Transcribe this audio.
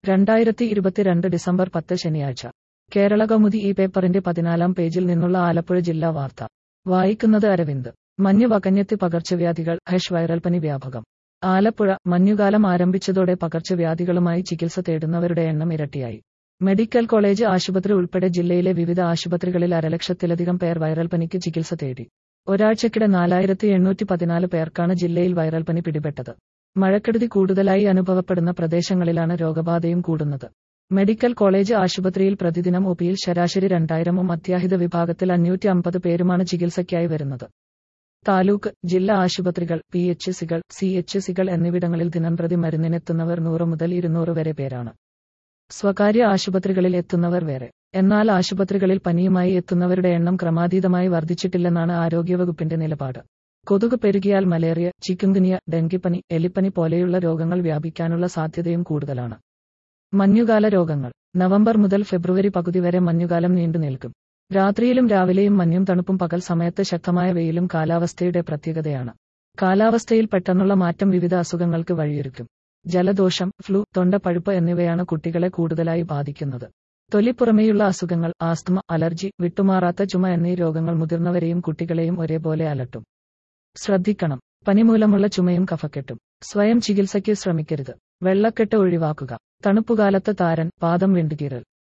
രണ്ടായിരത്തി ഇരുപത്തിരണ്ട് ഡിസംബർ പത്ത് ശനിയാഴ്ച കേരള കൗമുദി ഈ പേപ്പറിന്റെ പതിനാലാം പേജിൽ നിന്നുള്ള ആലപ്പുഴ ജില്ലാ വാർത്ത വായിക്കുന്നത് അരവിന്ദ് മഞ്ഞ് വകഞ്ഞെത്തി പകർച്ചവ്യാധികൾ ഹെഷ് വൈറൽ പനി വ്യാപകം ആലപ്പുഴ മഞ്ഞുകാലം ആരംഭിച്ചതോടെ പകർച്ചവ്യാധികളുമായി ചികിത്സ തേടുന്നവരുടെ എണ്ണം ഇരട്ടിയായി മെഡിക്കൽ കോളേജ് ആശുപത്രി ഉൾപ്പെടെ ജില്ലയിലെ വിവിധ ആശുപത്രികളിൽ അരലക്ഷത്തിലധികം പേർ വൈറൽ പനിക്ക് ചികിത്സ തേടി ഒരാഴ്ചക്കിടെ നാലായിരത്തി എണ്ണൂറ്റി പതിനാല് പേർക്കാണ് ജില്ലയിൽ വൈറൽ പനി പിടിപെട്ടത് മഴക്കെടുതി കൂടുതലായി അനുഭവപ്പെടുന്ന പ്രദേശങ്ങളിലാണ് രോഗബാധയും കൂടുന്നത് മെഡിക്കൽ കോളേജ് ആശുപത്രിയിൽ പ്രതിദിനം ഒപിയിൽ ശരാശരി രണ്ടായിരമും അത്യാഹിത വിഭാഗത്തിൽ അഞ്ഞൂറ്റി അമ്പത് പേരുമാണ് ചികിത്സയ്ക്കായി വരുന്നത് താലൂക്ക് ജില്ലാ ആശുപത്രികൾ പി എച്ച് സികൾ സി എച്ച് സികൾ എന്നിവിടങ്ങളിൽ ദിനംപ്രതി മരുന്നിനെത്തുന്നവർ നൂറ് മുതൽ ഇരുന്നൂറ് വരെ പേരാണ് സ്വകാര്യ ആശുപത്രികളിൽ എത്തുന്നവർ വേറെ എന്നാൽ ആശുപത്രികളിൽ പനിയുമായി എത്തുന്നവരുടെ എണ്ണം ക്രമാതീതമായി വർദ്ധിച്ചിട്ടില്ലെന്നാണ് ആരോഗ്യവകുപ്പിന്റെ നിലപാട് കൊതുക് പെരുകിയാൽ മലേറിയ ചിക്കുൻകുനിയ ഡെങ്കിപ്പനി എലിപ്പനി പോലെയുള്ള രോഗങ്ങൾ വ്യാപിക്കാനുള്ള സാധ്യതയും കൂടുതലാണ് മഞ്ഞുകാല രോഗങ്ങൾ നവംബർ മുതൽ ഫെബ്രുവരി പകുതി വരെ മഞ്ഞുകാലം നീണ്ടു നിൽക്കും രാത്രിയിലും രാവിലെയും മഞ്ഞും തണുപ്പും പകൽ സമയത്ത് ശക്തമായ വെയിലും കാലാവസ്ഥയുടെ പ്രത്യേകതയാണ് കാലാവസ്ഥയിൽ പെട്ടെന്നുള്ള മാറ്റം വിവിധ അസുഖങ്ങൾക്ക് വഴിയൊരുക്കും ജലദോഷം ഫ്ലൂ തൊണ്ടപ്പഴുപ്പ് എന്നിവയാണ് കുട്ടികളെ കൂടുതലായി ബാധിക്കുന്നത് തൊലിപ്പുറമേയുള്ള അസുഖങ്ങൾ ആസ്തമ അലർജി വിട്ടുമാറാത്ത ചുമ എന്നീ രോഗങ്ങൾ മുതിർന്നവരെയും കുട്ടികളെയും ഒരേപോലെ അലട്ടും ശ്രദ്ധിക്കണം പനി മൂലമുള്ള ചുമയും കഫക്കെട്ടും സ്വയം ചികിത്സയ്ക്ക് ശ്രമിക്കരുത് വെള്ളക്കെട്ട് ഒഴിവാക്കുക തണുപ്പുകാലത്ത് താരൻ പാദം വിണ്ടുകീറൽ